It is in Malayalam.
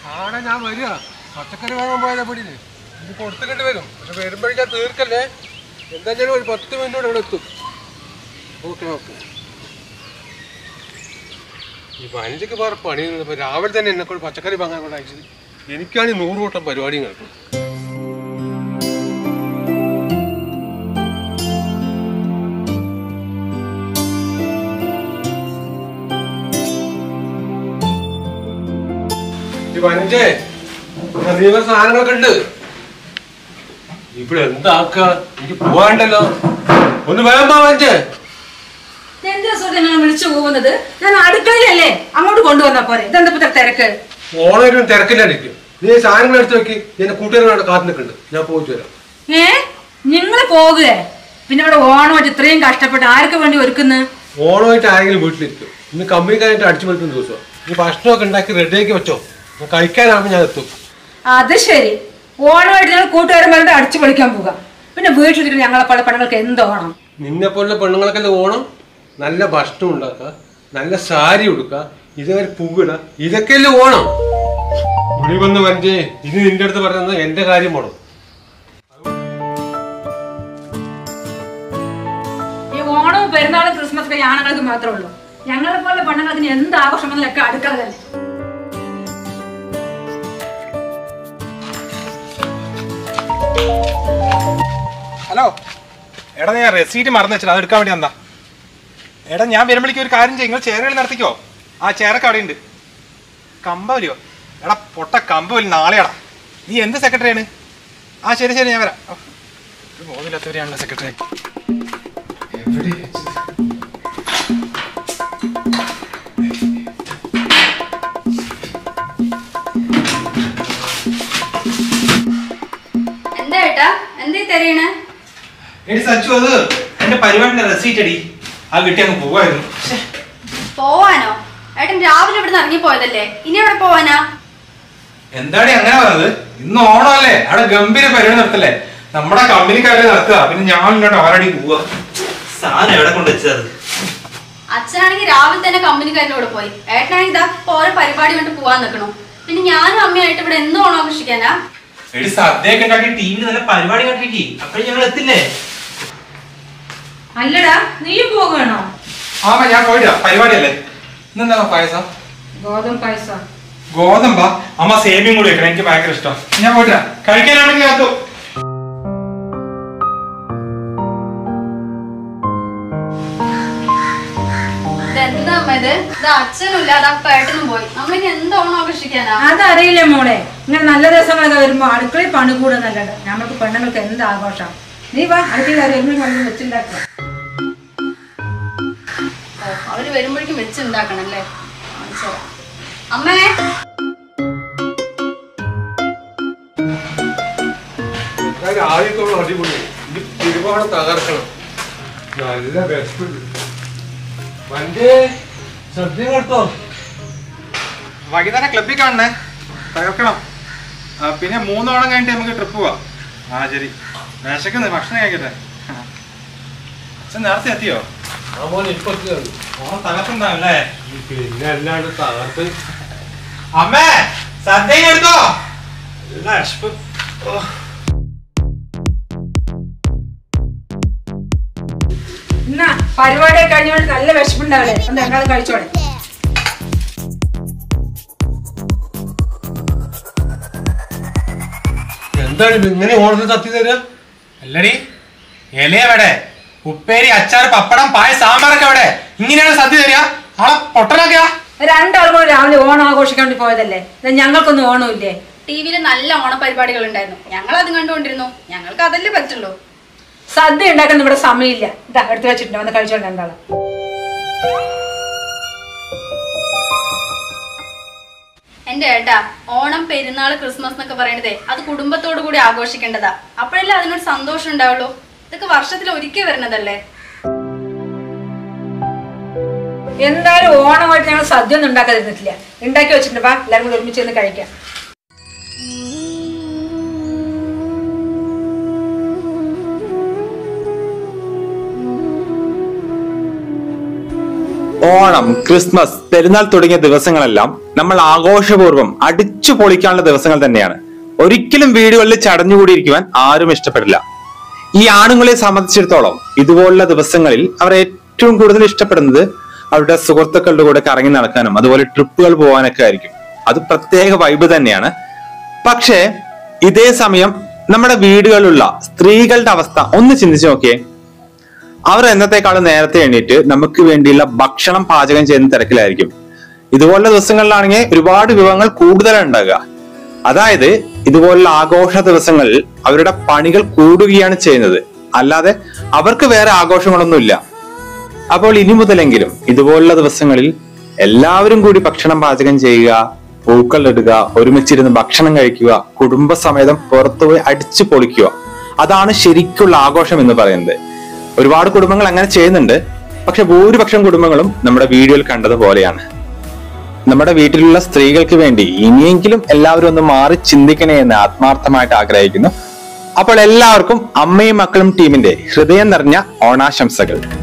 ആടെ ഞാൻ വരിക പച്ചക്കറി വാങ്ങാൻ പോയാലേ പിടിയില് ഇത് കൊടുത്തിട്ട് വരും പക്ഷെ വരുമ്പോഴേക്കാ തീർക്കല്ലേ എന്തായാലും ഒരു പത്ത് മിനിറ്റോടെ ഇവിടെ എത്തും ഓക്കെ ഓക്കെ ഈ വഞ്ചിക്ക് വേറെ പണി ഇപ്പൊ രാവിലെ തന്നെ എന്നെ കൊണ്ട് പച്ചക്കറി വാങ്ങാൻ കൊണ്ട് അയച്ചത് എനിക്കാണെങ്കിൽ നൂറ് കൂട്ടം പരിപാടിയും കേൾക്കും ഈ വഞ്ചേ നീവ സാധനങ്ങളൊക്കെ ഉണ്ട് ഇവിടെ എന്താക്ക എനിക്ക് പോവാണ്ടല്ലോ ഒന്ന് വേഗം വഞ്ചേ എന്തിനാ സുഹൃത്തെ നിങ്ങൾ വിളിച്ചു പോകുന്നത് ഞാൻ അടുക്കളയിലല്ലേ അങ്ങോട്ട് കൊണ്ടുവന്നാ പോരെ ഇതെന്താ ഇപ്പൊ ഇത്ര തിരക്ക് ഓണൊരു തിരക്കില്ലായിരിക്കും നീ സാധനങ്ങൾ എടുത്ത് നോക്കി എന്റെ കൂട്ടുകാരോട് കാത്തു നിൽക്കുന്നുണ്ട് ഞാൻ പോയിട്ട് വരാം ഏ നിങ്ങൾ പോകുക പിന്നെ ഇവിടെ ഓണമായിട്ട് ഇത്രയും കഷ്ടപ്പെട്ട് ആർക്ക് വേണ്ടി ഒരുക്കുന്നു ഓണമായിട്ട് ആരെങ്കിലും വീട്ടിലിരിക്കും ഇന്ന് കമ്പനിക്കാരായിട്ട് അടിച്ചു പൊളിക്കുന്ന ദിവസമാണ് ഈ ഭക്ഷണമൊക്കെ ഉണ്ടാക്കി റെഡിയാക്കി വെച്ചോ ഞാൻ കഴിക്കാനാകുമ്പോൾ ഞാൻ എത്തും അത് ശരി ഓണമായിട്ട് ഞങ്ങൾ കൂട്ടുകാരൻ പറഞ്ഞിട്ട് അടിച്ചു പൊളിക്കാൻ പോകാം പിന്നെ വീട്ടിലിരിക്കുന്ന ഞങ്ങളെ പോലെ പെണ്ണുങ്ങൾക്ക് എന്ത് ഓണം നിന്നെ പോലുള്ള പെണ്ണുങ്ങൾക്കല്ലേ ഓണം നല്ല ഭക്ഷണം ഉണ്ടാക്കുക നല്ല സാരി ഉടുക്കുക ഇതേവരെ പുകിട ഇതൊക്കെയല്ലേ ഓണം ഇവിടെ വന്ന് വഞ്ചേ ഇത് നിന്റെ അടുത്ത് പറയുന്നത് എന്റെ കാര്യം പോണം ഈ ഓണവും പെരുന്നാളും ക്രിസ്മസ് ഒക്കെ ആണുങ്ങൾക്ക് മാത്രമേ ഉള്ളൂ ഞങ്ങളെ പോലെ പെണ്ണുങ്ങൾക്ക് ഇനി എന്ത് ആഘോഷം വന്നാലൊക്കെ അടുക്കള തന്നെ ഹലോ എടാ ഞാൻ റെസീറ്റ് മറന്നു വെച്ചത് അത് എടുക്കാൻ വേണ്ടി വന്നാ എടാ ഞാൻ വരുമ്പോഴേക്കും ഒരു കാര്യം ചെയ്യും നിങ്ങൾ ചേരുകൾ നടത്തിക്കോ ആ ചേരൊക്കെ അവിടെ ഉണ്ട് കമ്പവലിയോ എടാ പൊട്ട കമ്പവലി നാളെയാടാ നീ എന്ത് സെക്രട്ടറിയാണ് ആ ശരി ശരി ഞാൻ വരാം ഓ, ഒരു ബോധമില്ലാത്തവരെയാണല്ലോ സെക്രട്ടറി എന്താ ഏട്ടാ എന്തേ തെരയണേ എടി സച്ചു അത് എന്റെ പരിപാടിന്റെ റെസീറ്റ് അടി ആ കിട്ടി അങ്ങ് പോവായിരുന്നു ശ്ശെ. പോവാനോ ഏട്ടൻ രാവിലെ ഇവിടുന്ന് ഇറങ്ങിപ്പോയതല്ലേ ഇനി എവിടെ പോവാനാ എന്താടി അങ്ങനെ പറഞ്ഞത് ഇന്ന് ഓണമല്ലേ അവിടെ ഗംഭീര പരിപാടി നടത്തല്ലേ നമ്മുടെ കമ്പനിക്കാരെ നടത്തുക പിന്നെ ഞാൻ ഇങ്ങോട്ട് ആരടി പോവുക സാധനം എവിടെ കൊണ്ട് വെച്ചത് അച്ഛനാണെങ്കിൽ രാവിലെ തന്നെ കമ്പനിക്കാരൻ്റെ കൂടെ പോയി ഏട്ടനാണെങ്കിൽ ഇതാ ഇപ്പൊ ഓരോ പരിപാടി കൊണ്ട് പോവാൻ നിൽക്കണു പിന്നെ ഞാനും അമ്മയായിട്ട് ഇവിടെ എന്ന് ഓണം ആഘോഷിക്കാനാ എടി സദ്യയൊക്കെ ഉണ്ടാക്കി ടിവിയിൽ നല്ല പരിപാടി കണ്ടിരിക്കി അപ്പോഴും ഞങ്ങൾ എത്തില്ലേ അല്ലടാ നീയും പോകുകയാണോ ആമ ഞാൻ പോയിട്ടാ പരിപാടിയല്ലേ ഇന്നെന്താ പായസം ഗോതമ്പ് പായസം ഗോതമ്പാ അമ്മ സേമിയും കൂടി വെക്കണം എനിക്ക് ഭയങ്കര ഇഷ്ടം ഞാൻ പോയിട്ടാ കഴിക്കാനാണെങ്കിൽ അകത്തു ഇതെന്താ അമ്മ ഇത് ഇത് അച്ഛനും ഇല്ല അത് അപ്പ ഏട്ടനും പോയി നമ്മളിനി എന്ത് ഓണം ആഘോഷിക്കാനാ അതറിയില്ല മോളെ ഇങ്ങനെ നല്ല ദിവസങ്ങളൊക്കെ വരുമ്പോ അടുക്കളയിൽ പണി കൂടുന്നല്ലത് നമ്മൾക്ക് പെണ്ണുങ്ങൾക്ക് എന്ത് ആഘോഷം നീ വാ അടുത്ത കാര്യം എന്നും കൊണ്ട് വെച്ചുണ്ടാക്കുക ഓ അവര് വരുമ്പോഴേക്കും വെച്ചുണ്ടാക്കണല്ലേ കാണിച്ചു തരാം. അമ്മേ എന്തായാലും ആദ്യത്തോളം അടിപൊളി ഇത് തിരുവോണം തകർക്കണം നല്ല വിശപ്പുണ്ട് വഞ്ചേ ശ്രദ്ധ കേട്ടോ വൈകുന്നേരം ക്ലബിൽ കാണണേ തകർക്കണം ആ, പിന്നെ മൂന്നോണം കഴിഞ്ഞിട്ട് നമുക്ക് ട്രിപ്പ് പോവാം ആ ശരി വിശക്കുന്നു ഭക്ഷണം കഴിക്കട്ടെ ആ. അച്ഛൻ നേരത്തെ എത്തിയോ ആ മോനെ ഇപ്പൊ എത്തിയതാണ്. ഓണം തകർത്തുണ്ടാവല്ലേ പിന്നെ അല്ലാണ്ട് തകർത്ത് അമ്മേ സദ്യയും എടുത്തോ നല്ല വിശപ്പ് ഓ. എന്നാ പരിപാടിയൊക്കെ കഴിഞ്ഞോണ്ട് നല്ല വിശപ്പുണ്ടാവില്ലേ ഒന്ന് രണ്ടാളും കഴിച്ചോടെ എന്താണ് ഇത് ഇങ്ങനെ ഓണത്തിന് സത്യ തരാ അല്ലടി ഇല എവിടെ ഉപ്പേരി അച്ചാർ പപ്പടം പായ സാമ്പാറൊക്കെ എവിടെ ഇങ്ങനെയാണ് സദ്യ തരിക ആളെ പൊട്ടനൊക്കെയാ രണ്ടാളും കൂടെ രാവിലെ ഓണം ആഘോഷിക്കാൻ വേണ്ടി പോയതല്ലേ ഇത് ഞങ്ങൾക്കൊന്നും ഓണമില്ലേ ടി വിയിൽ നല്ല ഓണ പരിപാടികൾ ഉണ്ടായിരുന്നു ഞങ്ങൾ അത് കണ്ടുകൊണ്ടിരുന്നു ഞങ്ങൾക്ക് അതല്ലേ പറ്റുള്ളൂ സദ്യ ഉണ്ടാക്കാൻ ഇവിടെ സമയമില്ല ഇതാ എടുത്തു വെച്ചിട്ടുണ്ട് വന്ന് കഴിച്ചോണ്ട് രണ്ടാളും എന്റെ ഏട്ടാ ഓണം പെരുന്നാൾ ക്രിസ്മസ് എന്നൊക്കെ പറയണതേ അത് കുടുംബത്തോടു കൂടി ആഘോഷിക്കേണ്ടതാ അപ്പോഴല്ലേ അതിനൊരു സന്തോഷം ഉണ്ടാവുള്ളൂ ഇതൊക്കെ വർഷത്തിൽ ഒരിക്കൽ വരുന്നതല്ലേ എന്തായാലും ഓണമായിട്ട് ഞങ്ങൾ സദ്യ ഒന്നും ഉണ്ടാക്കാതിരുന്നിട്ടില്ല ഉണ്ടാക്കി വെച്ചിട്ടുണ്ട് വാ എല്ലാവരും കൂടി ഒരുമിച്ച് നിന്ന് കഴിക്കാം ഓണം ക്രിസ്മസ് പെരുന്നാൾ തുടങ്ങിയ ദിവസങ്ങളെല്ലാം നമ്മൾ ആഘോഷപൂർവ്വം അടിച്ചു പൊളിക്കാനുള്ള ദിവസങ്ങൾ തന്നെയാണ് ഒരിക്കലും വീടുകളിൽ ചടഞ്ഞുകൂടിയിരിക്കുവാൻ ആരും ഇഷ്ടപ്പെടില്ല ഈ ആണുങ്ങളെ സംബന്ധിച്ചിടത്തോളം ഇതുപോലുള്ള ദിവസങ്ങളിൽ അവർ ഏറ്റവും കൂടുതൽ ഇഷ്ടപ്പെടുന്നത് അവരുടെ സുഹൃത്തുക്കളുടെ കൂടെ കറങ്ങി നടക്കാനും അതുപോലെ ട്രിപ്പുകൾ പോകാനൊക്കെ ആയിരിക്കും അത് പ്രത്യേക വൈബ് തന്നെയാണ് പക്ഷേ ഇതേ സമയം നമ്മുടെ വീടുകളിലുള്ള സ്ത്രീകളുടെ അവസ്ഥ ഒന്ന് ചിന്തിച്ചു നോക്കിയേ അവർ എന്നത്തെക്കാളും നേരത്തെ എണീറ്റ് നമുക്ക് വേണ്ടിയുള്ള ഭക്ഷണം പാചകം ചെയ്യുന്ന തിരക്കിലായിരിക്കും ഇതുപോലുള്ള ദിവസങ്ങളിലാണെങ്കിൽ ഒരുപാട് വിഭവങ്ങൾ കൂടുതലാണ് ഉണ്ടാകുക അതായത് ഇതുപോലുള്ള ആഘോഷ ദിവസങ്ങളിൽ അവരുടെ പണികൾ കൂടുകയാണ് ചെയ്യുന്നത് അല്ലാതെ അവർക്ക് വേറെ ആഘോഷങ്ങളൊന്നുമില്ല അപ്പോൾ ഇനി മുതലെങ്കിലും ഇതുപോലുള്ള ദിവസങ്ങളിൽ എല്ലാവരും കൂടി ഭക്ഷണം പാചകം ചെയ്യുക പൂക്കൾ ഇടുക ഒരുമിച്ചിരുന്ന് ഭക്ഷണം കഴിക്കുക കുടുംബസമേതം പുറത്തുപോയി അടിച്ചു പൊളിക്കുക അതാണ് ശരിക്കുള്ള ആഘോഷം എന്ന് പറയുന്നത് ഒരുപാട് കുടുംബങ്ങൾ അങ്ങനെ ചെയ്യുന്നുണ്ട് പക്ഷെ ഭൂരിപക്ഷം കുടുംബങ്ങളും നമ്മുടെ വീഡിയോയിൽ കണ്ടതുപോലെയാണ് നമ്മുടെ വീട്ടിലുള്ള സ്ത്രീകൾക്ക് വേണ്ടി ഇനിയെങ്കിലും എല്ലാവരും ഒന്ന് മാറി ചിന്തിക്കണേ എന്ന് ആത്മാർത്ഥമായിട്ട് ആഗ്രഹിക്കുന്നു അപ്പോൾ എല്ലാവർക്കും അമ്മയും മക്കളും ടീമിന്റെ ഹൃദയം നിറഞ്ഞ ഓണാശംസകൾ